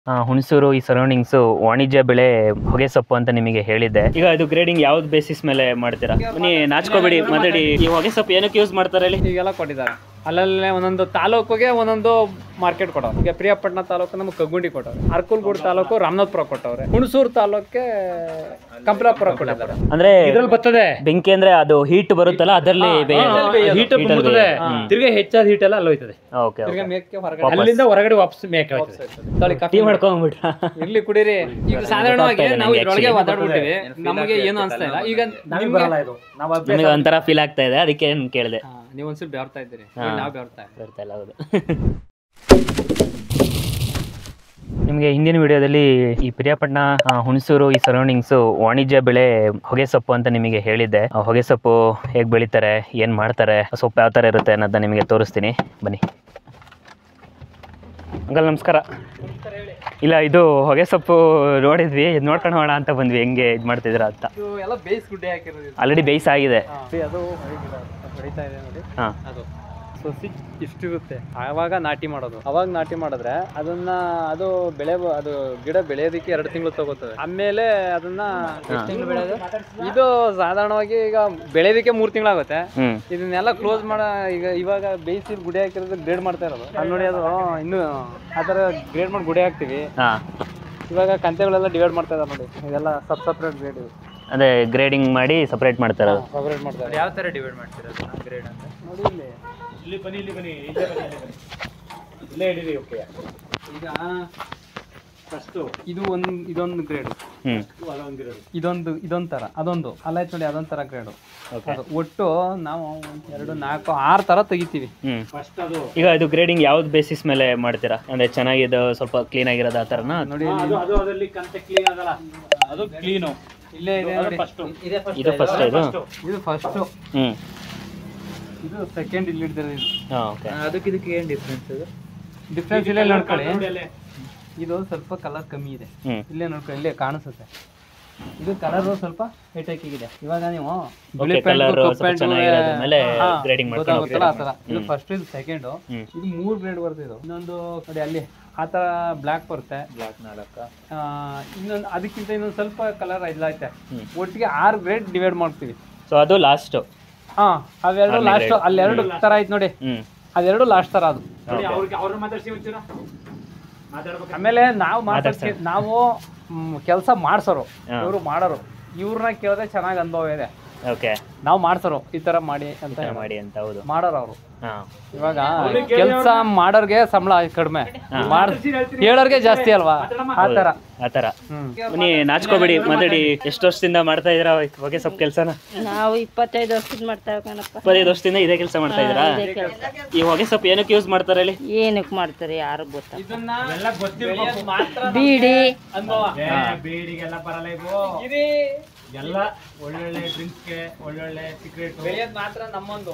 ಆ, ಹುಣಸೂರು ಈ ಸರೌಂಡಿಂಗ್ಸ್ ವಾಣಿಜ್ಯ ಬೆಳೆ ಹೊಗೆ ಸೊಪ್ಪು ಅಂತ ನಿಮಗೆ ಹೇಳಿದ್ದೆ ಈಗ ಇದು ಗ್ರೇಡಿಂಗ್ ಯಾವ್ದು ಬೇಸಿಸ್ ಮೇಲೆ ಮಾಡ್ತೀರಾ ಬನ್ನಿ ನಾಚ್ಕೋಬೇಡಿ ಮಾತಾಡಿ ಈ ಹೊಗೆ ಸೊಪ್ಪು ಏನಕ್ಕೆ ಯೂಸ್ ಮಾಡ್ತಾರೆ ಹೇಳಿ ಈಗೆಲ್ಲ ಕೊಟ್ಟಿದ್ದಾರೆ ಅಲ್ಲಲ್ಲೇ ಒಂದೊಂದು ತಾಲೂಕಿಗೆ ಒಂದೊಂದು ಮಾರ್ಕೆಟ್ ಕೊಡೋರು ಈಗ ಪ್ರಿಯಾಪಟ್ಟಣ ತಾಲೂಕು ನಮ್ಗೆ ಕಗ್ಗುಂಡಿ ಕೊಟ್ಟವ್ರೆ ಅರ್ಕಲ್ಗೂಡು ತಾಲೂಕು ರಾಮನಾಥ್ಪುರ ಕೊಟ್ಟವ್ರೆ ಹುಣಸೂರು ತಾಲೂಕೆ ಕಂಪ್ಲಾಪುರ ಕೊಟ್ಟಿದ್ದಾರೆ ಅಂದ್ರೆ ಇದ್ರಲ್ಲಿ ಬರ್ತದೆ ಬೆಂಕಿ ಅಂದ್ರೆ ಅದು ಹೀಟ್ ಬರುತ್ತಲ್ಲ ಅದರಲ್ಲಿ ಹೀಟ್ ಬರ್ತದೆ ತಿರ್ಗಿ ಹೆಚ್ಚಾದ ಹೀಟ್ ಎಲ್ಲ ಅಲ್ಲೋಯ್ತದೆ ಓಕೆ ತಿರ್ಗಿ ಮೇಕೆ ಹೊರಗಡೆ ಅಲ್ಲಿಂದ ಹೊರಗಡೆ ವಾಪಸ್ ಮೇಕೆ ಹೋಯ್ತದೆ ತಗೊಳ್ಳಿ ಟೀ ಕಾಫಿ ಮಾಡ್ಕೊಂಡ್ಬಿಟ್ರ ಇರ್ಲಿ ಕುಡೀರಿ ಈಗ ಸಾಧಾರಣವಾಗಿ ನಾವು ಇದ್ರೊಳಗೆ ಮಾತಾಡ್ಬಿಟ್ಟಿವಿ ನಮಗೆ ಏನು ಅನ್ಸ್ತಾ ಇಲ್ಲ ಈಗ ನಿಮ್ಗೆ ನನಗೆ ಒಂಥರ ಫೀಲ್ ಆಗ್ತಾ ಇದೆ ಅದಕ್ಕೆ ಏನ್ ಕೇಳಿದೆ ಹಾ, ನೀವು ಒಂದ್ಸಲ ಬೆವರ್ತಾ ಇದ್ದೀರಿ ನಾವು ಬೆವರ್ತಾ ಇದ್ದೀವಿ ಬರ್ತಾ ಇಲ್ಲ ಹೌದು ನಿಮಗೆ ಹಿಂದಿನ ವಿಡಿಯೋದಲ್ಲಿ ಈ ಪ್ರಿಯಾಪಟ್ಟಣ ಆ, ಹುಣಸೂರು ಈ ಸರೌಂಡಿಂಗ್ಸ್ ವಾಣಿಜ್ಯ ಬೆಳೆ ಹೊಗೆ ಸೊಪ್ಪು ಅಂತ ನಿಮಗೆ ಹೇಳಿದ್ದೆ ಆ ಹೊಗೆ ಸೊಪ್ಪು ಹೇಗೆ ಬೆಳಿತಾರೆ ಏನು ಮಾಡ್ತಾರೆ ಆ ಸೊಪ್ಪು ಯಾವ ಥರ ಇರುತ್ತೆ ಅನ್ನೋದನ್ನ ನಿಮಗೆ ತೋರಿಸ್ತೀನಿ ಬನ್ನಿ ಅಂಕಲ್ ನಮಸ್ಕಾರ ಇಲ್ಲ ಇದು ಹೊಗೆ ಸೊಪ್ಪು ನೋಡಿದ್ವಿ ಇದು ನೋಡ್ಕೊಂಡು ಹೋಗೋಣ ಅಂತ ಬಂದ್ವಿ ಹೆಂಗೆ ಇದು ಮಾಡ್ತಿದ್ದೀರಾ ಅಂತ ಇದು ಎಲ್ಲ ಬೇಸ್ ಗುಡ್ಡೆ ಹಾಕಿರೋದು ಆಲ್ರೆಡಿ ಬೇಯಿಸಾಗಿದೆ ಅದು ಹೊಡಿತಾ ಇದೆ ನೋಡಿ ಹಾಂ ಅದು ಸಸಿ ಇಷ್ಟಿರುತ್ತೆ ಆವಾಗ ನಾಟಿ ಮಾಡೋದು ಅವಾಗ ನಾಟಿ ಮಾಡಿದ್ರೆ ಅದನ್ನ ಅದು ಬೆಳೆ ಬ- ಅದು ಗಿಡ ಬೆಳೆಯೋದಕ್ಕೆ ಎರಡು ತಿಂಗಳು ತಗೋತದೆ ಆಮೇಲೆ ಅದನ್ನ ಇದು ಸಾಧಾರಣವಾಗಿ ಈಗ ಬೆಳೆಯೋದಕ್ಕೆ ಮೂರು ತಿಂಗಳಾಗುತ್ತೆ ಹ್ಞೂ ಇದನ್ನೆಲ್ಲ ಕ್ಲೋಸ್ ಮಾಡ ಈಗ ಇವಾಗ ಬೇಯಿಸಿ ಗುಡಿ ಹಾಕಿರೋದು ಗ್ರೇಡ್ ಮಾಡ್ತಾ ಇರೋದು ಅಲ್ಲಿ ನೋಡಿ ಅದು ಇನ್ನು ಆ ಥರ ಗ್ರೇಡ್ ಮಾಡಿ ಗುಡಿ ಹಾಕ್ತಿವಿ ಹಾಂ ಇವಾಗ ಕಂತೆಗಳೆಲ್ಲ ಡಿವೈಡ್ ಮಾಡ್ತಾ ಇದ್ದಾರೆ ನೋಡಿ ಇದೆಲ್ಲ ಸಬ್ ಸಪ್ರೇಟ್ ಗ್ರೇಡ್ ಇವು ಅದೇ ಗ್ರೇಡಿಂಗ್ ಮಾಡಿ ಸಪ್ರೇಟ್ ಮಾಡ್ತಾರೆ ಅದು ಸಪ್ರೇಟ್ ಮಾಡ್ತಾರೆ ಯಾವ ತರ ಡಿವೈಡ್ ಮಾಡ್ತಿರೋದು ಗ್ರೇಡ್ ಅಂತ ನೋಡಿ ಇಲ್ಲಿ ಇಲ್ಲಿ ಬನ್ನಿ ಇಲ್ಲಿ ಬನ್ನಿ ಇಲ್ಲೇ ಬನ್ನಿ ಇಲ್ಲೇ ಬನ್ನಿ ಇಲ್ಲೇ ಹಿಡೀರಿ ಓಕೆ ಈಗ ಫಸ್ಟು ಇದು ಒಂದು ಇದೊಂದು ಗ್ರೇಡ್ ಹ್ಞೂ ಅದೊಂದಿರೋದು ಇದೊಂದು ಇದೊಂದು ಥರ ಅದೊಂದು ಅಲ್ಲಾಯ್ತು ನೋಡಿ ಅದೊಂದು ಥರ ಗ್ರೇಡು ಓಕೆ ಒಟ್ಟು ನಾವು ಒಂದ್ ಎರಡು ನಾಲ್ಕು ಆರು ಥರ ತೆಗಿತೀವಿ ಹ್ಞೂ ಫಸ್ಟ್ ಅದು ಈಗ ಇದು ಗ್ರೇಡಿಂಗ್ ಯಾವ್ದು ಬೇಸಿಸ್ ಮೇಲೆ ಮಾಡ್ತೀರಾ ಅಂದ್ರೆ ಚೆನ್ನಾಗಿದೆ ಸ್ವಲ್ಪ ಕ್ಲೀನ್ ಆಗಿರೋದು ಆ ಥರನಾ ನೋಡಿ ಅದು ಅದು ಅದರಲ್ಲಿ ಕಂತೆ ಕ್ಲೀನ್ ಆಗಲ್ಲ ಅದು ಕ್ಲೀನು ಇಲ್ಲೇ ಇದೆ ನೋಡಿ ಫಸ್ಟ್ ಇದು ಫಸ್ಟ್ ಇದು ಇದು ಫಸ್ಟು ಹ್ಞೂ ಇದು ಸೆಕೆಂಡ್ ಇಲ್ಲಿ ಹಿಡ್ದಿರೋದು ಇದು ಹಾಂ ಓಕೆ ಅದಕ್ಕೆ ಇದಕ್ಕೆ ಏನು ಡಿಫ್ರೆನ್ಸ್ ಅದು ಡಿಫ್ರೆನ್ಸ್ ಇಲ್ಲೇ ನೋಡ್ಕೊಳ್ಳಿ ಇದು ಸ್ವಲ್ಪ ಕಲರ್ ಕಮ್ಮಿ ಇದೆ ಹ್ಞೂ ಇಲ್ಲೇ ನೋಡ್ಕೊಳ್ಳಿ ಇಲ್ಲೇ ಕಾಣಿಸುತ್ತೆ ಇದು ಕಲರ್ ಸ್ವಲ್ಪ ಹೈಟೆಕ್ಕಿಗಿದೆ ಇವಾಗ ನೀವು Okay, colour ಸ್ವಲ್ಪ ಚೆನ್ನಾಗಿರೋದ್ರ ಮೇಲೆ grading ಮಾಡ್ಕೊಂಡು ಗೊತ್ತಾಗುತ್ತಲ್ಲ ಆ ಥರ ಇದು ಹ್ಮ್. ಫಸ್ಟ್ ಇದು ಸೆಕೆಂಡು ಹ್ಮ್. ಇದು ಮೂರು ಗ್ರೇಡ್ ಬರುತ್ತೆ ಇದು ಇನ್ನೊಂದು ನೋಡಿ ಅಲ್ಲಿ ಆ ಥರ ಬ್ಲ್ಯಾಕ್ ಬರುತ್ತೆ ಬ್ಲಾಕ್ ನಾಲ್ಕ ಆ, ಇನ್ನೊಂದು ಅದಕ್ಕಿಂತ ಇನ್ನೊಂದು ಸ್ವಲ್ಪ ಕಲರ್ ಇಲ್ಲೈತೆ ಹ್ಮ್. ಒಟ್ಟಿಗೆ ಆರು ಗ್ರೇಡ್ ಡಿವೈಡ್ ಮಾಡ್ತೀವಿ ಸೊ ಅದು ಲಾಸ್ಟು ಹಾ ಅವೆರಡು ಆರನೇ ಲಾಸ್ಟ್ grade. ಅಲ್ಲೆರಡು ಥರ ಆಯ್ತು ನೋಡಿ ಹ್ಞೂ ಅದೆರಡು ಲಾಸ್ಟ್ ಥರ ಅದು ನೋಡಿ ಅವ್ರಿಗೆ ಅವ್ರನ್ನ ಮಾತಾಡ್ಸಿ ಒಂಚೂರ ಮಾತಾಡ್ಬೇಕು ಆಮೇಲೆ ನಾವು ಮಾತಾಡ್ತೀವಿ ನಾವು ಕೆಲಸ ಮಾಡ್ಸೋರು ಹಾ. ಇವರು ಮಾಡೋರು ಇವ್ರನ್ನ ಕೇಳಿದ್ರೆ ಚೆನ್ನಾಗಿ ಅನುಭವ ಇದೆ ಓಕೆ ನಾವು ಮಾಡ್ಸೋರು ಈ ಥರ ಮಾಡಿ ಅಂತ ಹೇಳಿ. ಮಾಡಿ ಅಂತ ಹೌದು ಮಾಡೋರು ಅವರು ಹಾಂ ಇವಾಗ ಕೆಲಸ ಮಾಡೋರ್ಗೆ ಸಂಬಳ ಕಡಿಮೆ ಮಾಡ್ ಹೇಳೋರ್ಗೆ ಜಾಸ್ತಿ ಅಲ್ವಾ ಆ ಥರ ಆ ಥರ ಹ್ಮ್ ಬನ್ನಿ ನಾಚ್ಕೋಬೇಡಿ ಮಾತಾಡಿ ಎಷ್ಟು ವರ್ಷದಿಂದ ಮಾಡ್ತಾ ಇದ್ದೀರಾ ಹೊಗೆ ಸೊಪ್ಪು ಕೆಲಸನ ನಾವು ಇಪ್ಪತ್ತೈದು ವರ್ಷದ ಮಾಡ್ತಾ ಕಣಪ್ಪ ಇಪ್ಪತ್ತೈದು ವರ್ಷದಿಂದ ಇದೇ ಕೆಲಸ ಮಾಡ್ತಾ ಇದ್ದೀರಾ ಇದೇ ಕೆಲ್ಸ. ಈ ಹೊಗೆ ಸೊಪ್ಪು ಏನಕ್ಕೆ ಯೂಸ್ ಮಾಡ್ತಾರೆ ಹೇಳಿ ಏನಕ್ಕೆ ಮಾಡ್ತಾರೆ ಯಾರು ಗೊತ್ತ ಇದನ್ನ ಎಲ್ಲ ಗೊತ್ತಿರ್ಬೇಕು ಮಾತ್ರ ಬೀಡಿ ಅನುಭವ ಬೀಡಿಗೆಲ್ಲ ಬರಲ್ಲ ಇವು ಇದು ಎಲ್ಲ ಒಳ್ಳೊಳ್ಳೆ ಡ್ರಿಂಕ್ಸ್ಗೆ ಒಳ್ಳೊಳ್ಳೆ ಸಿಗರೇಟ್ ಬೆಳೆಯೋದು ಮಾತ್ರ ನಮ್ಮೊಂದು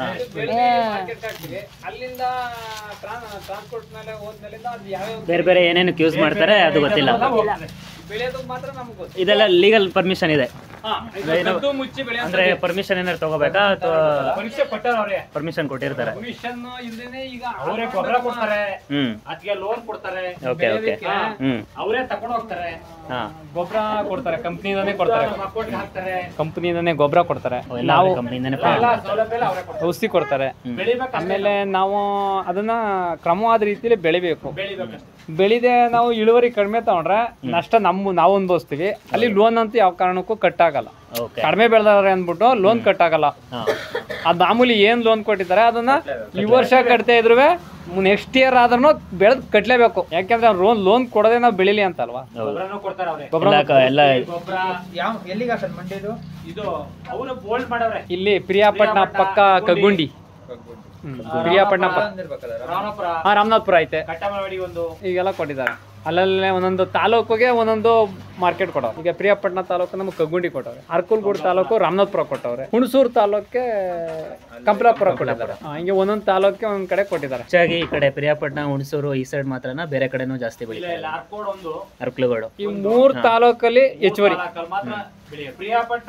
ಮಾರ್ಕೆಟ್ ಹಾಕ್ತೀವಿ ಅಲ್ಲಿಂದ ಟ್ರಾನ್ಸ್ಪೋರ್ಟ್ ಮೇಲೆ ಹೋದ್ಮೇಲಿಂದ ಅದು ಯಾವ್ಯಾವ ಬೇರೆ ಬೇರೆ ಏನೇನಕ್ಕೆ ಯೂಸ್ ಮಾಡ್ತಾರೆ ಅದು ಗೊತ್ತಿಲ್ಲ ಬೆಳೆಯೋದು ಮಾತ್ರ ನಮ್ಗೆ ಗೊತ್ತು ಇದೆಲ್ಲ ಲೀಗಲ್ ಪರ್ಮಿಷನ್ ಇದೆ ಹಾ, ಇದು ಕದ್ದು ಮುಚ್ಚಿ ಬೆಳೆಯೋ ಅಂದ್ರೆ ಪರ್ಮಿಷನ್ ಏನಾದ್ರು ತಗೋಬೇಕಾ ಅಥವಾ ಪರೀಕ್ಷೆ ಕೊಟ್ಟಾರ ಅವ್ರೆ ಪರ್ಮಿಷನ್ ಕೊಟ್ಟಿರ್ತಾರೆ ಕಮಿಷನ್ ಇಲ್ದೇನೆ ಈಗ ಅವರೇ ಗೊಬ್ಬರ ಕೊಡ್ತಾರೆ ಹ್ಮ್ ಅದಕ್ಕೆ ಲೋನ್ ಕೊಡ್ತಾರೆ ಓಕೆ ಓಕೆ ಹ್ಮ್ ಅವರೇ ತಗೊಂಡು ಹೋಗ್ತಾರೆ ಹಾ ಗೊಬ್ಬರ ಕೊಡ್ತಾರೆ ಕಂಪ್ನಿಯಿಂದಾನೇ ಕೊಡ್ತಾರೆ ಅಕೌಂಟ್ಗೆ ಹಾಕ್ತಾರೆ ಕಂಪ್ನಿಯಿಂದಾನೇ ಗೊಬ್ಬರ ಕೊಡ್ತಾರೆ ಎಲ್ಲ ನಾವು ಕಂಪ್ನಿಯಿಂದನೇ ಎಲ್ಲ ಸೌಲಭ್ಯ ಎಲ್ಲ ಅವರೇ ಕೊಡ್ತಾರೆ ಔಷಧಿ ಕೊಡ್ತಾರೆ ಬೆಳಿಬೇಕು ಆಮೇಲೆ ನಾವು ಅದನ್ನ ಕ್ರಮವಾದ ರೀತಿಯಲ್ಲಿ ಬೆಳಿಬೇಕು ಬೆಳಿಬೇಕಷ್ಟೇ ಬೆಳಿದೆ ನಾವು ಇಳುವರಿ ಕಡಿಮೆ ತಗೊಂಡ್ರೆ ನಷ್ಟ ನಮ್ಮ ನಾವು ಅನುಭವಿಸ್ತೀವಿ ಅಲ್ಲಿ ಲೋನ್ ಅಂತ ಯಾವ ಕಾರಣಕ್ಕೂ ಕಟ್ ಆಗಲ್ಲ ಓಕೆ ಕಡಿಮೆ ಬೆಳೆದವ್ರೆ ಅಂದ್ಬಿಟ್ಟು ಲೋನ್ ಕಟ್ ಆಗಲ್ಲ ಹಾ ಅದು ಮಾಮೂಲಿ ಏನ್ ಲೋನ್ ಕೊಟ್ಟಿದ್ದಾರೆ ಅದನ್ನ ಈ ವರ್ಷ ಕಟ್ತಾ ಇದ್ರು ನೆಕ್ಸ್ಟ್ ಇಯರ್ ಆದ್ರೂ ಬೆಳೆದ್ ಕಟ್ಲೇಬೇಕು ಯಾಕೆಂದ್ರೆ ಲೋನ್ ಲೋನ್ ಕೊಡದೆ ನಾವು ಬೆಳಿಲಿ ಅಂತಲ್ವಾ ಹೌದು ಗೊಬ್ಬರನೂ ಕೊಡ್ತಾರೆ ಅವ್ರೆ ಗೊಬ್ಬರ ಎಲ್ಲ ಕ- ಎಲ್ಲ ಗೊಬ್ಬರ ಯಾವ ಎಲ್ಲಿಗೆ ಹಾಕೋದು ಮಂಡಿದು ಇದು ಅವರು ಬೋಲ್ಡ್ ಮಾಡವ್ರೆ ಇಲ್ಲಿ ಪ್ರಿಯಾಪಟ್ಟಣ ಪಕ್ಕ ಕಗ್ಗುಂಡಿ ಹ್ಮ್. ಪ್ರಿಯಾಪಟ್ಟಣ ಪಕ್ಕ ರಾಮಪುರ ಹಾ ರಾಮನಾಥ್ಪುರ ಐತೆ ಕಟ್ಟಮನವಾಡಿ ಒಂದು ಈಗೆಲ್ಲ ಕೊಟ್ಟಿದ್ದಾರೆ ಅಲ್ಲಲ್ಲೇ ಒಂದೊಂದು ತಾಲೂಕಿಗೆ ಒಂದೊಂದು ಮಾರ್ಕೆಟ್ ಕೊಡೋರು ಈಗ ಪ್ರಿಯಾಪಟ್ಟಣ ತಾಲೂಕು ನಮ್ಗೆ ಕಗ್ಗುಂಡಿ ಕೊಟ್ಟವ್ರೆ ಅರ್ಕಲ್ಗೂಡು ತಾಲೂಕು ರಾಮನಾಥ್ಪುರ ಕೊಟ್ಟವ್ರೆ ಹುಣಸೂರು ತಾಲೂಕೆ ಕಂಪ್ಲಾಪುರ ಕೊಟ್ಟಿದ್ದಾರೆ ಹಾ, ಹಿಂಗೆ ಒಂದೊಂದು ತಾಲೂಕಿಗೆ ಒಂದೊಂದ್ ಕಡೆ ಕೊಟ್ಟಿದ್ದಾರೆ ಹೆಚ್ಚಾಗಿ ಈ ಕಡೆ ಪ್ರಿಯಾಪಟ್ಟಣ ಹುಣಸೂರು ಈ ಸೈಡ್ ಮಾತ್ರನ ಬೇರೆ ಕಡೆನೂ ಜಾಸ್ತಿ ಇಲ್ಲ ಬೆಳಿತಾರೆ ಇಲ್ಲ ಆರ್ಕೋಡ್ ಒಂದು ಅರ್ಕ್ಲುಗಳು ಈ ಮೂರ್ ತಾಲೂಕಲ್ಲಿ ಹೆಚ್ಚುವರಿ ನಾಲ್ಕಲ್ಲಿ ಮಾತ್ರ ಬೆಳೆಯೋದು ಪ್ರಿಯಾಪಟ್ಟಣ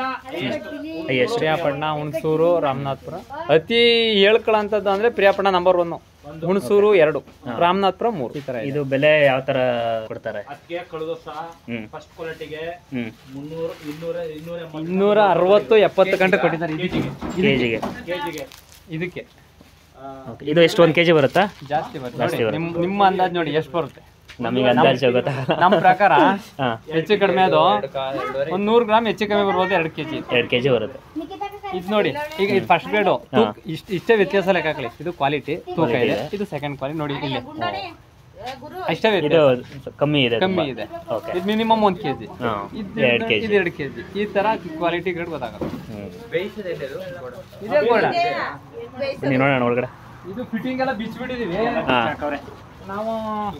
ಹೈಯೆಸ್ಟ್ ಪ್ರಿಯಾಪಟ್ಟಣ ಹುಣಸೂರು ರಾಮನಾಥ್ಪುರ ಅತಿ ಹೇಳ್ಕೊಳ್ಳೋಂಥದ್ದು ಅಂದ್ರೆ ಪ್ರಿಯಾಪಟ್ಟಣ ನಂಬರ್ ಒನ್ ಹುಣಸೂರು ಎರಡು ರಾಮನಾಥ್ಪುರ ಮೂರು ಈ ತರ ಇದೆ ಇದು ಬೆಲೆ ಯಾವ ತರ ಕೊಡ್ತಾರೆ ಅದಕ್ಕೆ ಕಳೆದ ಸಹ ಹ್ಮ್ ಫಸ್ಟ್ ಕ್ವಾಲಿಟಿಗೆ ಹ್ಮ್ ಮುನ್ನೂರು ಇನ್ನೂರ ಇನ್ನೂರ ಎಂಬತ್ತು ಇನ್ನೂರ ಅರವತ್ತು ಎಪ್ಪತ್ತು ಗಂಟೆ ಕೊಟ್ಟಿದ್ದಾರೆ ಇದಕ್ಕೆ ಕೆಜಿಗೆ ಕೆಜಿಗೆ ಇದಕ್ಕೆ ಇದು ಎಷ್ಟು ಒಂದ್ ಕೆಜಿ ಬರುತ್ತಾ ಜಾಸ್ತಿ ಬರುತ್ತೆ ಜಾಸ್ತಿ ನೋಡಿ, ಬರುತ್ತೆ. ನಿಮ್ ನಿಮ್ಮ ಅಂದಾಜ್ ನೋಡಿ ಎಷ್ಟು ಬರುತ್ತೆ ನಮಗೆ ಅಂದಾಜು ಗೊತ್ತಾಗಲ್ಲ ನಮ್ಮ ಪ್ರಕಾರ ಹಾ ಹೆಚ್ಚು ಕಡಿಮೆ ಅದು ಒಂದ್ ನೂರು ಗ್ರಾಮ್ ಹೆಚ್ಚು ಕಡಿಮೆ ಬರ್ಬೋದು ಎರಡು ಕೆಜಿ ಎರಡು ಕೆಜಿ ಬರುತ್ತೆ ಇದು ನೋಡಿ ಈಗ ಇದು ಫಸ್ಟ್ ಗ್ರೇಡು ಇಷ್ಟ ಇಷ್ಟೇ ವ್ಯತ್ಯಾಸ ಲೆಕ್ಕ ಹಾಕಲಿ ಇದು ಕ್ವಾಲಿಟಿ ತೂಕ ಇದೆ ಇದು ಸೆಕೆಂಡ್ ಕ್ವಾಲಿಟಿ ನೋಡಿ ಇಲ್ಲಿ ಅಷ್ಟೇ ಇದು ವ್ಯತ್ಯಾಸ ಕಮ್ಮಿ ಇದೆ ಕಮ್ಮಿ ತುಂಬಾ. ಇದೆ ಓಕೆ ಇದು ಮಿನಿಮಮ್ ಒಂದ್ ಕೆಜಿ ಹಾ ಇದು ಎರಡು ಕೆಜಿ ಇದು ಎರಡು ಕೆಜಿ ಈ ತರ ಕ್ವಾಲಿಟಿ ಗ್ರೇಡ್ ಗೊತ್ತಾಗುತ್ತೆ ಹ್ಮ್ ಇದೇ ಗೋಡ ಬನ್ನಿ ನೋಡೋಣ ಒಳಗಡೆ ಇದು ಫಿಟ್ಟಿಂಗ್ ಎಲ್ಲ ಬಿಚ್ಚಿಬಿಟ್ಟಿದೀವಿ ಹಾ ನಾವು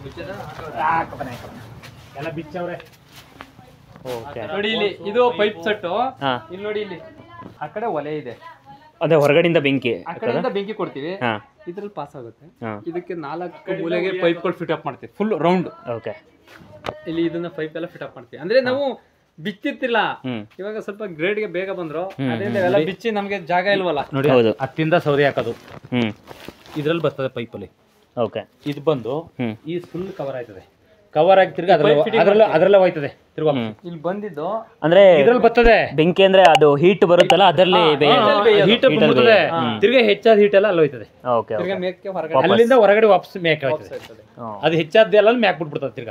ಎಲ್ಲ ಬಿಚ್ಚವ್ರೆ ಓಕೆ ನೋಡಿ ಇಲ್ಲಿ ಇದು ಪೈಪ್ ಸೆಟ್ಟು ಹಾ ಇಲ್ಲಿ ನೋಡಿ ಇಲ್ಲಿ ಆ ಕಡೆ ಒಲೆ ಇದೆ ಅದೇ ಹೊರಗಡೆಯಿಂದ ಬೆಂಕಿ ಆ ಕಡೆಯಿಂದ ಬೆಂಕಿ ಕೊಡ್ತೀವಿ ಹಾ ಇದ್ರಲ್ಲಿ ಪಾಸ್ ಆಗುತ್ತೆ ಹಾ ಇದಕ್ಕೆ ನಾಲ್ಕು ಮೂಲೆಗೆ ಪೈಪ್ಗಳು ಫಿಟ್ ಅಪ್ ಮಾಡ್ತೀವಿ ಫುಲ್ ರೌಂಡ್ ಓಕೆ ಇಲ್ಲಿ ಇದನ್ನ ಪೈಪ್ ಎಲ್ಲ ಫಿಟ್ ಅಪ್ ಮಾಡ್ತೀವಿ ಅಂದ್ರೆ ನಾವು ಬಿಚ್ಚಿರ್ತಿಲ್ಲ ಹ್ಮ್ ಇವಾಗ ಸ್ವಲ್ಪ ಗ್ರೇಡ್ ಗೆ ಬೇಗ ಬಂದ್ರು ಅದರಿಂದ ಎಲ್ಲ ಬಿಚ್ಚಿ ನಮ್ಗೆ ಜಾಗ ಇಲ್ವಲ್ಲ ನೋಡಿ ಹೌದು ಹತ್ತಿಂದ ಸೌದೆ ಹಾಕೋದು ಹ್ಮ್ ಇದ್ರಲ್ಲಿ ಬರ್ತದೆ ಪೈಪಲ್ಲಿ ಓಕೆ ಇದು ಬಂದು ಹ್ಮ್ ಈ ಫುಲ್ ಕವರ್ ಆಯ್ತದೆ ಕವರ್ ಆಗಿ ತಿರ್ಗಿ ಅದ್ರಲ್ಲಿ ಅದ್ರಲ್ಲ ಅದ್ರಲ್ಲೇ ಹೋಯ್ತದೆ ತಿರ್ಗಿ ಹ್ಮ್ ಇಲ್ಲಿ ಬಂದಿದ್ದು ಅಂದ್ರೆ ಇದ್ರಲ್ಲಿ ಬರ್ತದೆ ಬೆಂಕಿ ಅಂದ್ರೆ ಅದು ಹೀಟ್ ಬರುತ್ತಲ್ಲ ಅದರಲ್ಲಿ ಹೀಟ್ ಬರ್ತದೆ ತಿರ್ಗಿ ಹೆಚ್ಚಾದ ಹೀಟ್ ಎಲ್ಲ ಅಲ್ಲಿ ಹೋಯ್ತದೆ ಓಕೆ ತಿರ್ಗಾ ಮೇಕ್ಕೆ ಹೊರಗಡೆ ಅಲ್ಲಿಂದ ಹೊರಗಡೆ ವಾಪಸ್ ಮೇಕೆ ಹೋಯ್ತದೆ ಅದು ಹೆಚ್ಚಾದ ಎಲ್ಲ ಮ್ಯಾಕ್ ಬಿಟ್ಬಿಡ್ತದೆ ತಿರ್ಗಾ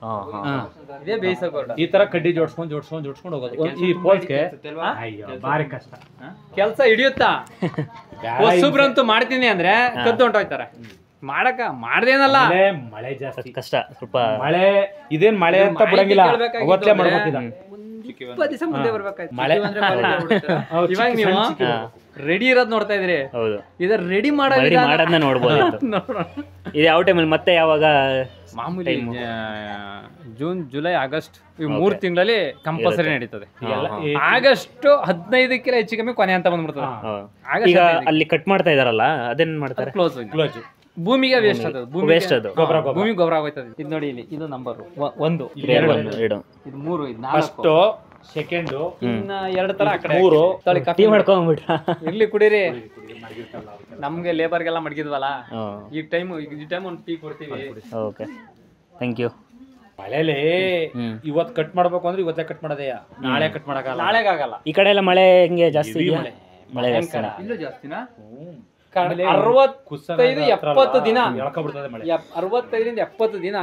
ಇದೇ ಬೇಯಿಸೋ ಗೋಡ ಈ ತರ ಕಡ್ಡಿ ಜೋಡ್ಸ್ಕೊಂಡ್ ಜೋಡ್ಸ್ಕೊಂಡ್ ಜೋಡ್ಸ್ಕೊಂಡ್ ಹೋಗೋದು ಒಂದ್- ಈ ಪೋಲ್ಸ್ಗೆ ಅಯ್ಯೋ ಭಾರಿ ಕಷ್ಟ ಕೆಲಸ ಹಿಡಿಯುತ್ತಾ ಹೊಸಬ್ರಂತೂ ಮಾಡ್ತೀನಿ ಅಂದ್ರೆ ಕದ್ದು ಹೊಂಟೋಯ್ತಾರೆ ಮಾಡಕ ಮಾಡ್ದೇನಲ್ಲ ಮಳೆ ಮಳೆ ಜಾಸ್ತಿ ಕಷ್ಟ ಸ್ವಲ್ಪ ಮಳೆ ಇದೇನ್ ಮಳೆ ಅಂತ ಮಾಹಿತಿ ಬಿಡಂಗಿಲ್ಲ ಕೇಳ್ಬೇಕಾಗಿತ್ತು ಅವತ್ತೇ ಅಂದ್ರೆ ಮಾಡ್ಬೇಕಿದ ಇಪ್ಪತ್ತು ದಿವಸ ಮುಂದೆ ಬರ್ಬೇಕಾಯ್ತು ಮಳೆ ಇವಾಗ ನೀವು ರೆಡಿ ಇರೋದ್ ನೋಡ್ತಾ ಇದ್ರಿ ಹೌದು ಇದ ರೆಡಿ ಮಾಡೋ ರೆಡಿ ವಿಧಾನ ಮಾಡೋದನ್ನ ನೋಡ್ಬೋದು ನೋಡೋಣ. ಇದು ಯಾವ ಟೈಮಲ್ಲಿ ಮತ್ತೆ ಯಾವಾಗ ಮಾಮೂಲಿ ಆ, ಜೂನ್ ಜುಲೈ ಆಗಸ್ಟ್ ಈ ಮೂರ್ ತಿಂಗಳಲ್ಲಿ ಕಂಪಲ್ಸರಿ ನಡೀತದೆ ಆಗಸ್ಟ್ ಹದಿನೈದಕ್ಕೆಲ್ಲ ಹೆಚ್ಚು ಕಮ್ಮಿ ಕೊನೆ ಅಂತ ಬಂದ್ಬಿಡ್ತದೆ ಹೌದು. ಆಗಸ್ಟ್ ಈಗ ಅಲ್ಲಿ ಕಟ್ ಮಾಡ್ತಾ ಇದಾರಲ್ಲ ಅದೇನ್ ಮಾಡ್ತಾರೆ ಕ್ಲೋಸ್ ಕ್ಲೋಜ್ ಭೂಮಿಗೆ ವೇಸ್ಟ್ ಅದು ವೇಸ್ಟ್ ಅದು ಗೊಬ್ಬರ ಗೊಬ್ಬರ ಭೂಮಿ ಗೊಬ್ಬರ ಆಗೋಯ್ತದೆ ಇದು ನೋಡಿ ಇಲ್ಲಿ ಇದು ನಂಬರ್ ಒಂದು ಎರಡು ಎರಡು ಇದು ಮೂರು ಇದು ನಾಲ್ಕು ಫಸ್ಟ್ ಸೆಕೆಂಡ್ ಇನ್ನ ಎರಡು ತರ ಆ ಕಡೆ ಮೂರು. ತಳಿ ಟೀ ಕಾಫಿ ಮಾಡ್ಕೊಂಡ್ಬಿಟ್ರ ಇರ್ಲಿ ಕುಡೀರಿ ನಮ್ಗೆ ಲೇಬರ್ಗೆಲ್ಲ ಮಡಗಿದ್ವಲ್ಲ ಈ ಟೈಮ್ ಈ ಟೈಮ್ ಒಂದು ಟೀ ಕೊಡ್ತೀವಿ ಓಕೆ ಥ್ಯಾಂಕ್ ಯು ಮಳೆಲಿ ಹ್ಮ್ ಇವತ್ ಕಟ್ ಮಾಡ್ಬೇಕು ಅಂದ್ರೆ ಇವತ್ತೇ ಕಟ್ ಮಾಡೋದಯ್ಯ ನಾಳೆ ಕಟ್ ಮಾಡಕ್ಕಾಗಲ್ಲ ನಾಳೆಗಾಗಲ್ಲ ಈ ಕಡೆ ಎಲ್ಲ ಮಳೆ ಹೆಂಗೆ ಜಾಸ್ತಿ ಇದೆಯಾ ಮಳೆ. ಮಳೆ ಜಾಸ್ತಿನಾ? ಇಲ್ಲೂ ಜಾಸ್ತಿನಾ ಆಮೇಲೆ ಅರವತ್ತೈದು ಎಪ್ಪತ್ತು ದಿನ ಎಳ್ಕೊಬಿಡ್ತದೆ ಮಳೆ ಎಪ್- ಅರವತ್ತೈದರಿಂದ ಎಪ್ಪತ್ತು ದಿನ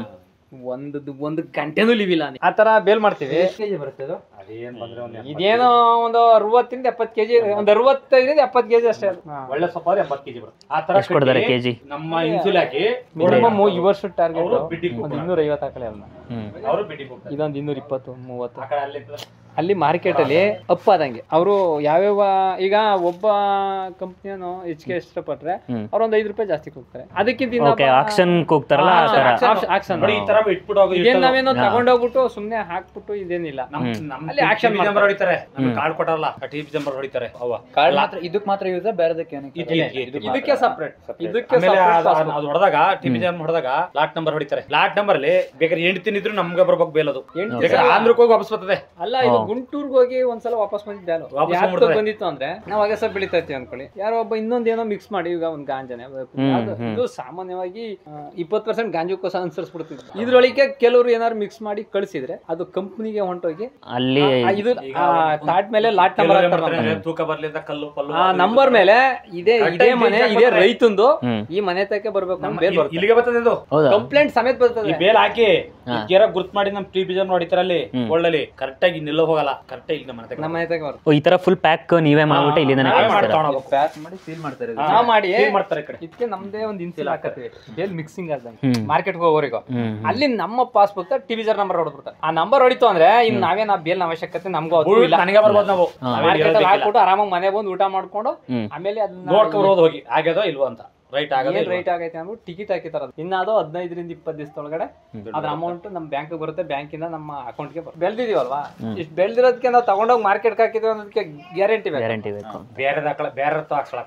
ಒಂದು ಒಂದು ಗಂಟೆನೂ ಲಿವಿಲ್ಲ ಆ ತರ ಬೇಲ್ ಮಾಡ್ತೀವಿ ಕೆಜಿ ಬರುತ್ತೆ ಅದು ಅದೇನ್ ಬಂದ್ರೆ ಒಂದ್ ಎಪ್ಪತ್ತು ಇದೇನೋ ಒಂದು ಅರವತ್ತರಿಂದ ಎಪ್ಪತ್ತು ಕೆಜಿ ಒಂದು ಅರವತ್ತೈದರಿಂದ ಎಪ್ಪತ್ತು ಕೆಜಿ ಅಷ್ಟೇ ಅದು ಒಳ್ಳೆ ಸೊಪ್ಪ ಆದ್ರೆ ಎಂಬತ್ತು ಕೆಜಿ ಬರುತ್ತೆ ಆ ತರ ಎಷ್ಟು ಕೊಡ್ತಾರೆ ಕಟ್ಟಿ ಕೆಜಿ ನಮ್ಮ ಇನ್ಸುಲ್ ಹಾಕಿ ಮಿನಿಮಮ್ ಈ ವರ್ಷ ಟಾರ್ಗೆಟ್ ಅವರು ಬಿಡ್ಡಿಗೆ ಒಂದು ಇನ್ನೂರ ಐವತ್ತು ಹಾಕಲಿ ಅದನ್ನ ಹ್ಮ್ ಅವರು ಬಿಟ್ಟಿಗೆ ಹೋಗ್ತಾರೆ ಇದೊಂದು ಇನ್ನೂರ ಇಪ್ಪತ್ತು ಮೂವತ್ತು ಆ ಕಡೆ ಅಲ್ಲಿ ಅಲ್ಲಿ ಮಾರ್ಕೆಟ್ ಅಲ್ಲಿ ಅಪ್ ಆದಂಗೆ ಅವರು ಯಾವ್ಯಾವ ಈಗ ಒಬ್ಬ ಕಂಪ್ನಿಯನ್ನು ಹೆಚ್ಚಿಗೆ ಇಷ್ಟಪಟ್ರೆ ಹ್ಮ್. ಅವ್ರು ಒಂದು ಐದು ರೂಪಾಯಿ ಜಾಸ್ತಿ ಕೊಡ್ತಾರೆ ಅದಕ್ಕಿಂತ ಇನ್ನೊಬ್ಬ- ಓಕೆ ಆಕ್ಷನ್ ಕೂಗ್ತಾರಲ್ಲ ಆ ಥರ ಆಕ್ಷನ್- ಆಕ್ಷನ್ ನೋಡಿ ಈ ತರ ಇಟ್ಬಿಟ್ಟು ಹೋಗಿ ಇದೇನ್ ನಾವೇನೋ ತಗೊಂಡೋಗ್ಬಿಟ್ಟು ಸುಮ್ನೆ ಹಾಕ್ಬಿಟ್ಟು ಇದೇನಿಲ್ಲ ನಮ್ ಹ್ಮ್. ನಮ್ ಅಲ್ಲಿ action ಟಿವಿ ಜಂಬರ್ ಹೊಡಿತಾರೆ ನಮ್ಗೆ ಕಾರ್ಡ್ ಕೊಟ್ಟಾರಲ್ಲ ಆ ಟಿವಿ ಜಂಬರ್ ಹೊಡಿತಾರೆ ಅವ ಮಾತ್ರ ಇದಕ್ಕೆ ಮಾತ್ರ ಯೂಸ್ ಬೇರೆದಕ್ಕೆ ಇದ್- ಇದ್- ಇದ್- ಇದ್- ಇದಕ್ಕೆ ಸಪ್ರೇಟ್ ಇದಕ್ಕೆ ಆಮೇಲೆ separate ಅದು- passbook. ಅದು ಹೊಡೆದಾಗ ಟಿವಿ ಜಂಬರ್ ಹೊಡೆದಾಗ ಲಾಟ್ ನಂಬರ್ ಹೊಡಿತಾರೆ ಲಾಟ್ ನಂಬರ್ ಅಲ್ಲಿ ಬೇಕಾದ್ರೆ ಹೆಂಡ್ತಿನ ಇದ್ರು ನಮ್ಗೆ ಬರ್ಬೇಕು ಬೇಲದು ಹೆಂಡ್ತಿ ಬೇಕಾದ್ರೆ ಆಂಧ್ರಕ್ಕೆ ಹೋಗಿ ವಾಪಸ್ ಬರ್ತದೆ ಅಲ್ಲ ಇದು ಗುಂಟೂರ್ಗೆ ಹೋಗಿ ಒಂದ್ಸಲ ವಾಪಸ್ ಬಂದಿದ್ದೆ ಅಲ್ವ? ವಾಪಸ್ ಯಾವ್ದು ಬಂದ್ಬಿಡ್ತಾರೆ. ಬಂದಿತ್ತು ಅಂದ್ರೆ ನಾವು ಹಾಗೆ ಸ್ವಲ್ಪ ಬೆಳಿತಾ ಇರ್ತೀವಿ ಅನ್ಕೊಳ್ಳಿ ಯಾರೋ ಒಬ್ಬ ಇನ್ನೊಂದ್ ಏನೋ ಮಿಕ್ಸ್ ಮಾಡಿ ಈಗ ಒಂದ್ ಗಾಂಜನೆ ಯಾವ್ದು- ಇದು ಸಾಮಾನ್ಯವಾಗಿ ಇಪ್ಪತ್ತು ಪರ್ಸೆಂಟ್ ಗಾಂಜುಕೋಸ ಅನುಸರಿಸ್ಬಿಡ್ತಿದ್ವಿ ಇದ್ರೊಳಗೆ ಕೆಲವರು ಏನಾದ್ರು ಮಿಕ್ಸ್ ಮಾಡಿ ಕಳಿಸಿದ್ರೆ ಅದು ಕಂಪ್ನಿಗೆ ಹೊಂಟೋಗಿ ಅಲ್ಲಿ ಆ, ಇದು ತಾಟ್ ಮೇಲೆ ಲಾಟ್ ನಂಬರ್ ಕೆಲವ್ರು ಏನ್ ಮಾಡ್ತಾರೆ, ತೂಕ ಬರ್ಲಿಂದ ಕಲ್ಲು ಪಲ್ಲು ಆ ನಂಬರ್ ಮೇಲೆ ಇದೇ ಇದೇ ಮನೆ ಇದೇ ರೈತಂದು ಹ್ಮ್. ಈ ಮನೆ ತಕ್ಕೆ ಬರ್ಬೇಕು ಅಂತ ಬೇಲ್ ಬರುತ್ತೆ ಇಲ್ಲಿಗೆ ಬರ್ತದೆ ಇದು ಹೌದಾ ಕಂಪ್ಲೇಂಟ್ ಸಮೇತ ಈ ಬರ್ತದೆ ಬೇಲ್ ಹಾಕಿ ಗೇರ ಗುರ್ತ್ ಮಾಡಿ ನಮ್ ಟಿವಿ ಜಂಬರ್ ಹೊಡಿತಾರೆ ಅಲ್ಲಿ ಒಳ್ಳಲ್ಲಿ ಕರೆಕ್ಟ್ ಆಗಿ ನಿಲ್ಲೋ ಹೋಗಲ್ಲ ಕರೆಕ್ಟ್ ಆಗಿ ನಮ್ಮ ಮನೆ ನಮ್ಮ ಮನೆ ತಕ್ಕೆ ಬರುತ್ತೆ ಓ, ಈ ತರ ಫುಲ್ ಪ್ಯಾಕ್ ನೀವೇ ಮಾಡ್ಬಿಟ್ಟು ಇಲ್ಲಿಂದ ಕಳಿಸ್ತೀರಾ ಪ್ಯಾಕ್ ಮಾಡಿ ಸೀಲ್ ಮಾಡ್ತಾರೆ ಇದನ್ನ. ನಾವ್ ಮಾಡಿ Feel ಮಾಡ್ತಾರೆ ಈ ಕಡೆ ಇದಕ್ಕೆ ನಮ್ದೇ ಒಂದು ಇನ್ಸಿಲ್ ಹಾಕತ್ತೀವಿ ಬೇಲ್ ಮಿಕ್ಸಿಂಗ್ ಆದಂಗೆ ಹ್ಮ್. ಮಾರ್ಕೆಟ್ಗೆ ಹೋಗೋರಿಗೂ ಹ್ಮ್ ಅಲ್ಲಿ ನಮ್ಮ ಪಾಸ್ಬುಕ್ ಟಿವಿಜರ್ ನಂಬರ್ ಹೊಡೆದ್ಬಿಡ್ತಾರೆ ಆ ನಂಬರ್ ಹೊಡಿತು ಅಂದ್ರೆ ಇನ್ ನಾವೇನ್ ಆ ಬೇಲ್ ಅವಶ್ಯಕತೆ ನಮಗೂ ಅದು ಇಲ್ಲ ನನಗೆ ಬರ್ಬೋದು ನಾವು ಮಾರ್ಕೆಟ್ ಅಲ್ಲಿ ಹಾಕ್ಬಿಟ್ಟು ಆರಾಮಾಗಿ ಮನೆ ಬಂದು ಊಟ ಮಾಡ್ಕೊಂಡು ಹ್ಮ್. ಆಮೇಲೆ ಅದನ್ನ ನೋಡ್ಕೊಬರೋದು ಹೋಗಿ ಆಗ್ಯದೋ ಇಲ್ವೋ ಅಂತ ರೈಟ್ ಆಗದ ಏನ್ ರೈಟ್ ಆಗೈತೆ ಅಂದ್ಬಿಟ್ಟು ಟಿಕೆಟ್ ಹಾಕಿತಾರ ಇನ್ನ ಅದು ಹದಿನೈದರಿಂದ ಇಪ್ಪತ್ತು ದಿವಸದೊಳಗಡೆ ಅದ್ರ ಅಮೌಂಟ್ ನಮ್ ಬ್ಯಾಂಕ್ ಬರುತ್ತೆ ಬ್ಯಾಂಕಿಂದ ನಮ್ಮ ಅಕೌಂಟ್ಗೆ ಬರುತ್ತೆ ಬೆಳ್ದಿದೀವಲ್ವಾ ಇಷ್ಟು ಬೆಳ್ದಿರೋದಕ್ಕೆ ನಾವು ತಗೊಂಡೋಗಿ ಮಾರ್ಕೆಟ್ ಹಾಕಿದ್ವಿ ಅನ್ನೋದಕ್ಕೆ ಗ್ಯಾರಂಟಿ ಬೇಕು ಗ್ಯಾರಂಟಿ ಬೇಕು ಬೇರೆ ಹಾಕಲ್ಲ ಬೇರೆ ಹಾಕ್ಸಳಕಲ್ಲ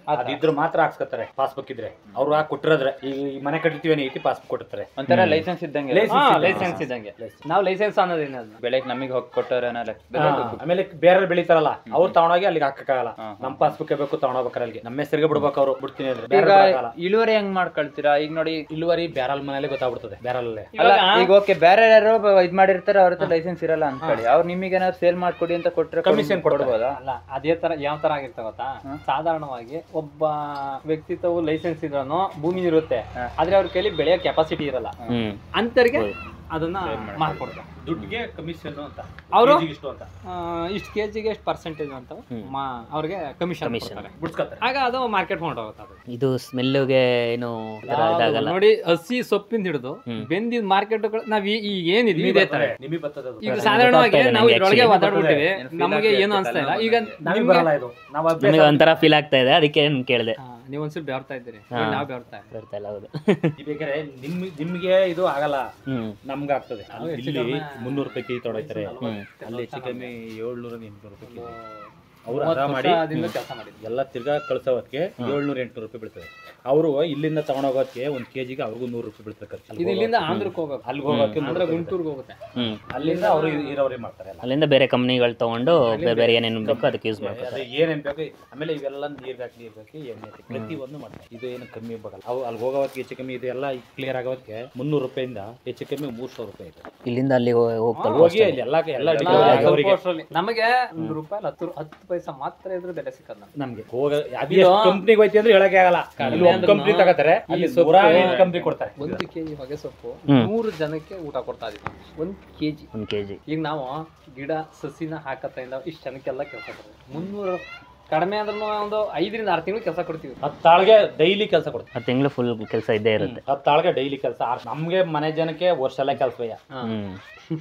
ಅದಿದ್ರು ಮಾತ್ರ ಹಾಕ್ಸ್ಕೊತಾರೆ ಪಾಸ್ಬುಕ್ ಇದ್ರೆ ಅವ್ರು ಹಾಕಿ ಕೊಟ್ಟಿರೋದ್ರೆ ಈಗ ಈ ಮನೆ ಕಟ್ಟಿರ್ತೀವಿ ಅನ್ನೋ ಐತಿ ಪಾಸ್ಬುಕ್ ಕೊಟ್ಟಿರ್ತಾರೆ ಒಂಥರ ಲೈಸೆನ್ಸ್ ಇದ್ದಂಗೆ ಲೈಸೆನ್ಸ್ ಇದ್ದಂಗೆ ನಾವು ಲೈಸೆನ್ಸ್ ಅನ್ನೋದೇನ ಅದನ್ನ ಬೆಳಗ್ಗೆ ನಮಗೆ ಹೋಗಿ ಕೊಟ್ಟವ್ರೆ ಹಾ, ಆಮೇಲೆ ಬೇರೆ ಬೆಳಿತಾರಲ್ಲ ಅವ್ರು ತಗೊಂಡೋಗಿ ಅಲ್ಲಿಗೆ ಹಾಕಕ್ಕಾಗಲ್ಲ ನಮ್ ಪಾಸ್ಬುಕ್ ಬೇಕು ತಗೊಂಡೋಗ್ಬೇಕಾರೆ ಅಲ್ಲಿಗೆ ನಮ್ಮ ಹೆಸರಿಗೆ ಬಿಡ್ಬೇಕು ಅವ್ರು ಬಿಡ್ತೀನಿ ಅಂದ್ರೆ ಬೇರೆ ಈಗ ಬಿಡಕ್ಕಾಗಲ್ಲ. ಇಳುವರಿ ಹೆಂಗ್ ಮಾಡ್ಕೊಳ್ತೀರಾ ಈಗ ನೋಡಿ ಇಳುವರಿ ಬ್ಯಾರಲ್ ಮನೇಲೆ ಗೊತ್ತಾಗ್ಬಿಡ್ತದೆ ಬ್ಯಾರಲ್ಲೇ ಅಲ್ಲ ಈಗ ಓಕೆ ಬೇರೆ ಯಾರೋ ಒಬ್ಬ ಇದ್ ಮಾಡಿರ್ತಾರೆ ಅವ್ರ ಹತ್ರ ಲೈಸೆನ್ಸ್ ಇರಲ್ಲ ಅನ್ಕೊಳ್ಳಿ ಅವ್ರು ನಿಮಗೆ ಏನಾದ್ರು ಸೇಲ್ ಮಾಡ್ಕೊಡಿ ಅಂತ ಕೊಟ್ರೆ Commission ಕೊಡ್ತಾರೆ. ಕೊಡ್ಬೋದಾ ಅಲ್ಲ ಅದೇ ತರ ಯಾವ ತರ ಆಗಿರ್ತ ಗೊತ್ತಾ ಸಾಧಾರಣವಾಗಿ ಒಬ್ಬ ವ್ಯಕ್ತಿತ್ವವು ಲೈಸೆನ್ಸ್ ಇದ್ರೂ ಭೂಮಿ ಇರುತ್ತೆ ಆದ್ರೆ ಅವ್ರ ಕೈಲಿ ಬೆಳೆಯೋ ಕೆಪಾಸಿಟಿ ಇರಲ್ಲ ಹ್ಮ್ ಅಂತರಿಗೆ ಅದನ್ನ ಮಾಡ್ಕೊಡ್ತಾರೆ ದುಡ್ಡಿಗೆ ಕಮಿಷನ್ ಅಂತ ಅವ್ರು? ಕೆಜಿಗೆ ಇಷ್ಟು ಅಂತ ಇಷ್ಟು ಕೆ ಜಿಗೆ ಎಷ್ಟು ಪರ್ಸೆಂಟೇಜ್ ಅಂತ ಮಾ ಅವ್ರಿಗೆ ಕಮಿಷನ್ Commission. ಬಿಡ್ಸ್ಕೊತಾರೆ ಆಗ ಅದು ಮಾರ್ಕೆಟ್ ಹೊಂಟೋಗುತ್ತೆ ಅದು ಇದು ಸ್ಮೆಲ್ಗೆ ಏನು ಈ ಥರ ಯಾವ್ದು ಇದಾಗಲ್ಲ ನೋಡಿ ಹಸಿ ಸೊಪ್ಪಿಂದ ಹಿಡಿದು ಬೆಂದಿದ್ ಮಾರ್ಕೆಟ್ ನಾವ್ ಈ- ಈಗ ಏನಿದ್ವಿ ಇದೇ ತರ ನಿಮಗೆ ಬರ್ತದೆ ಅದು. ಈಗ ಸಾಧಾರಣವಾಗಿ ಗೊತ್ತಾಗ್ತಾ ಇದೆ ನಾವು ನಂಗೆ ಇದ್ರೊಳಗೆ actually. ಒದ್ದಾಡ್ಬಿಟ್ಟಿವಿ ಏನು feel ನಮಗೆ ಆಗ್ತಿದೆ ಏನು ಅನ್ಸ್ತಾ ಇಲ್ಲ ಈಗ ನಮಗೆ ನಿಮ್ಗೆ- ಬರಲ್ಲ ಇದು ನಾವು ಅಭ್ಯಾಸ ನನಗೆ ಒಂಥರ ಫೀಲ್ ಆಗ್ತಾ ಇದೆ ಅದಕ್ಕೆ ಕೇಳಿದೆ ಹಾ, ನೀವು ಒಂದ್ಸಲ ಬೆವರ್ತಾ ಇದ್ದೀರಿ ಹಾ. ನಾವು ಬೆವರ್ತಾ ಇಲ್ಲ ಬರ್ತಾ ಇಲ್ಲ ಹೌದು ಈ ಬೇಕಾದ್ರೆ ನಿಮ್ ನಿಮ್ಗೆ ಇದು ಆಗಲ್ಲ ಹ್ಮ್ ನಮ್ಗೆ ಆಗ್ತದೆ ಇಲ್ಲಿ ಮುನ್ನೂರು ರೂಪಾಯಿ ಕೆಜಿ ತೊಗೊಳ್ತಾರೆ ಅಲ್ಲಿ ಹೆಚ್ಚು ಕಮ್ಮಿ ಏಳ್ನೂರ ಎಂಟ್ನೂರು ರೂಪಾಯಿ ಕೆಜಿ ಅವ್ರು ಅದ ಮಾಡಿ ಕೆಲಸ ಮಾಡಿದ್ವಿ ಎಲ್ಲ ತಿರ್ಗಾ ಕಳ್ಸೋದಕ್ಕೆ ಏಳ್ನೂರ ಎಂಟ್ನೂರು ರೂಪಾಯಿ ಬೀಳ್ತದೆ ಅವರು ಇಲ್ಲಿಂದ ತಗೊಂಡೋಗೋದಕ್ಕೆ ಒಂದು ಕೆಜಿಗೆ ಅವ್ರಿಗೂ ನೂರು ರೂಪಾಯಿ ಬೀಳ್ತದೆ ಖರ್ಚು ಇದು ಇಲ್ಲಿಂದ ಆಂಧ್ರಕ್ಕೆ ಹೋಗ್ಬೇಕು ಅಲ್ಲಿಗೆ ಹೋಗೋಕೆ ಆಂಧ್ರ ಗುಂಟೂರ್ಗೆ ಹೋಗುತ್ತೆ ಹ್ಮ್ ಅಲ್ಲಿಂದ ಅವರು ಇರೋರೇ ಮಾಡ್ತಾರೆ ಎಲ್ಲ ಅಲ್ಲಿಂದ ಬೇರೆ ಕಂಪ್ನಿಗಳು ತಗೊಂಡು ಬೇರೆ ಬೇರೆ ಏನೇನು ಬೇಕೋ ಅದಕ್ಕೆ ಯೂಸ್ ಮಾಡ್ತಾರೆ ಅದು ಏನೇನ್ ಬೇಕು ಆಮೇಲೆ ಇವೆಲ್ಲ ನೀರ್ಗೆ ಹಾಕಿ ನೀರ್ಗೆ ಹಾಕಿ ಎಣ್ಣೆ ಹಾಕಿ ಪ್ರತಿ ಒಂದು ಮಾಡ್ತಾರೆ ಇದು ಏನು ಕಮ್ಮಿ ಬರಲ್ಲ ಅವು ಅಲ್ಲಿ ಹೋಗೋದಕ್ಕೆ ಹೆಚ್ಚು ಕಮ್ಮಿ ಇದೆಲ್ಲ ಕ್ಲಿಯರ್ ಆಗೋದಕ್ಕೆ ಮುನ್ನೂರು ರೂಪಾಯಿಂದ ಹೆಚ್ಚು ಕಮ್ಮಿ ಮೂರು ಸಾವಿರ ರೂಪಾಯಿ ಇದೆ ಇಲ್ಲಿಂದ ಅಲ್ಲಿಗೆ ಹೋಗ್ತಲ್ವ ಹೋಗಿ ಅಲ್ಲಿ ಎಲ್ಲ ಎಲ್ಲ delivery ಆಗೋರಿಗೆ ನಮಗೆ ಒಂದು ರೂಪಾಯಿ ಹತ್ತು ಹತ್ತು ಪೈಸಾ ಮಾತ್ರ ಇದ್ರೆ ಬೆಲೆ ಸಿಕ್ಕದ ನಮ್ಗೆ ನಮ್ಗೆ ಹೋಗ ಅದು ಎಷ್ಟು ಕಂಪ್ನಿಗೆ ಹೋಯ್ತಿ ಅಂದ್ರೆ ಹೇಳಕ್ಕೆ ಆಗಲ್ಲ ಇಲ್ಲಿ ಒಂದು ಕಂಪ್ನಿ ತಗೋತಾರೆ ಅಲ್ಲಿ ಕಂಪ್ನಿ ಕೊಡ್ತಾರೆ ಒಂದು ಕೆಜಿ ಹೊಗೆ ಸೊಪ್ಪು ಹ್ಮ್. ನೂರು ಜನಕ್ಕೆ ಊಟ ಕೊಡ್ತಾ ಇದೀವಿ ಒಂದು ಕೆಜಿ ಒಂದು ಕೆ ಜಿ ಈಗ ನಾವು ಗಿಡ ಸಸಿನ ಹಾಕತ್ತಿಂದ ಇಷ್ಟು ಜನಕ್ಕೆಲ್ಲ ಕೆಲಸ ಕೊಡ್ತೀವಿ ಮುನ್ನೂರು ಕಡಿಮೆ ಅಂದ್ರೂ ಒಂದು ಐದರಿಂದ ಆರು ತಿಂಗಳು ಕೆಲಸ ಕೊಡ್ತೀವಿ ಹತ್ತಾಳ್ಗೆ ಡೈಲಿ ಕೆಲಸ ಕೊಡ್ತಾರೆ ಆ ತಿಂಗಳು ಫುಲ್ ಕೆಲಸ ಇದ್ದೇ ಇರುತ್ತೆ ಹತ್ತಾಳ್ಗೆ ಡೈಲಿ ಕೆಲಸ ನಮ್ಗೆ ಮನೆ ಜನಕ್ಕೆ ವರ್ಷ ಎಲ್ಲ ಕೆಲಸವಯ್ಯ ಹ್ಮ್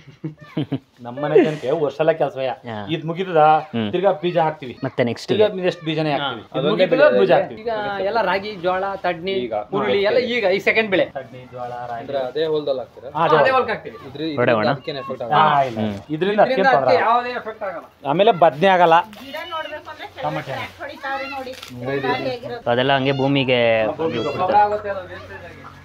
ನಮ್ಮ ಮನೆ ಜನಕ್ಕೆ ವರ್ಷ ಎಲ್ಲ ಕೆಲಸವಯ್ಯ ಹಾ. ಇದ್ ಮುಗಿತದ ಹ್ಮ್. ತಿರ್ಗಾ ಬೀಜ ಹಾಕ್ತಿವಿ ಮತ್ತೆ ನೆಕ್ಸ್ಟ್ ತಿರ್ಗಾ ಎಷ್ಟು ಬೀಜನೇ ಹಾಕ್ತಿವಿ ಇದ್ ಅದೊಂದೇ ಮುಗೀತದ, ಬೆಳೆ ಬೀಜ ಹಾಕ್ತಿವಿ ಈಗ ಎಲ್ಲ ರಾಗಿ ಜೋಳ ತಡ್ನಿ ಈಗ ಹುರುಳಿ ಎಲ್ಲ ಈಗ ಈ ಸೆಕೆಂಡ್ ಬೆಳೆ ಕಡ್ಲಿ, ಜೋಳ, ರಾಗಿ. ಅದೇ ಹೊಲ್ದಲ್ಲಿ ಹಾಕ್ತೀರಾ ಹಾ, ಅದೇ ಅದೇ ಹೊಲಕ್ಕೆ ಹಾಕ್ತೀವಿ ಹೊಡೆಯೋಣ ಹಾ, ಇಲ್ಲ. ಇದ್ರಿಂದ ಅದಕ್ಕೆ ಇದರಿಂದ ತೊಂದ್ರೆ ಅದಕ್ಕೆ ಆಗಲ್ಲ. ಯಾವುದೇ ಎಫೆಕ್ಟ್ ಆಗಲ್ಲ ಆಮೇಲೆ ಬದ್ನೆ ಆಗಲ್ಲ ಗಿಡ ನೋಡ್ಬೇಕು ಅಂದ್ರೆ ಚೆನ್ನಾಗಿ ಟ್ರ್ಯಾಕ್ ಹೊಡಿತಾವ್ರೆ ನೋಡಿ ಖಾಲಿ ಆಗಿರೋದು ಅದೆಲ್ಲ ಹಂಗೆ ಭೂಮಿಗೆ ಗೊಬ್ಬರ ಆಗುತ್ತೆ ಅದು wastage ಆಗಿ.